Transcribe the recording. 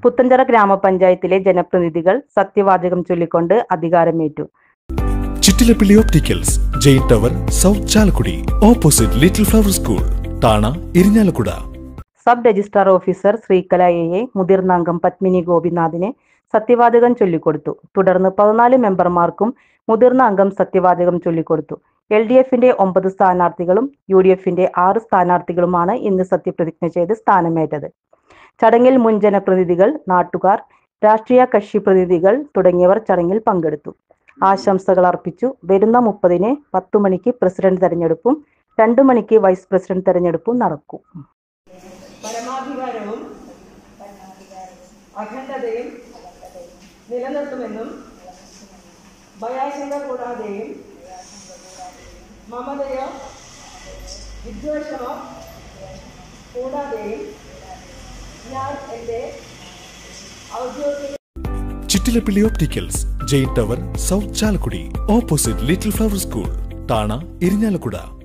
പുത്തഞ്ചിറ ഗ്രാമപഞ്ചായത്തിലെ ജനപ്രതിനിധികൾ സത്യവാചകം ചൊല്ലിക്കൊണ്ട് അധികാരമേറ്റു Chittilappilly opticals Jain tower south Chalakudy opposite little flower school Thana Irinjalakuda sub registrar officer Sreekala A A മുതിർന്ന അംഗം പത്മിനി ഗോപിനാഥിനെ സത്യവാചകം ചൊല്ലിക്കൊടുത്തു തുടർന്ന് പതിനാല് മെമ്പർമാർക്കും മുതിർന്ന അംഗം സത്യവാചകം ചൊല്ലിക്കൊടുത്തു എൽ ഡി എഫിന്റെ ഒമ്പത് സ്ഥാനാർത്ഥികളും യു ഡി എഫിന്റെ ആറ് സ്ഥാനാർത്ഥികളുമാണ് ഇന്ന് സത്യപ്രതിജ്ഞ ചെയ്ത് സ്ഥാനമേറ്റത് ചടങ്ങിൽ മുൻ ജനപ്രതിനിധികൾ നാട്ടുകാർ രാഷ്ട്രീയ കക്ഷി പ്രതിനിധികൾ തുടങ്ങിയവർ ചടങ്ങിൽ പങ്കെടുത്തു ആശംസകൾ അർപ്പിച്ചു വരുന്ന മുപ്പതിന് പത്തു മണിക്ക് പ്രസിഡന്റ് തെരഞ്ഞെടുപ്പും രണ്ടു മണിക്ക് വൈസ് പ്രസിഡന്റ് തെരഞ്ഞെടുപ്പും നടക്കും പരമാധികാരവും അഖണ്ഡതയും നിലനിർത്തുമെന്നും ഭയാശങ്ക കൂടാതെയും മമതയോ വിദ്വേഷമോ കൂടാതെയും ഞാൻ എൻ്റെ ഔദ്യോഗിക Chittilappilly opticals Jain tower south Chalakudy opposite little flower school Thana Irinjalakuda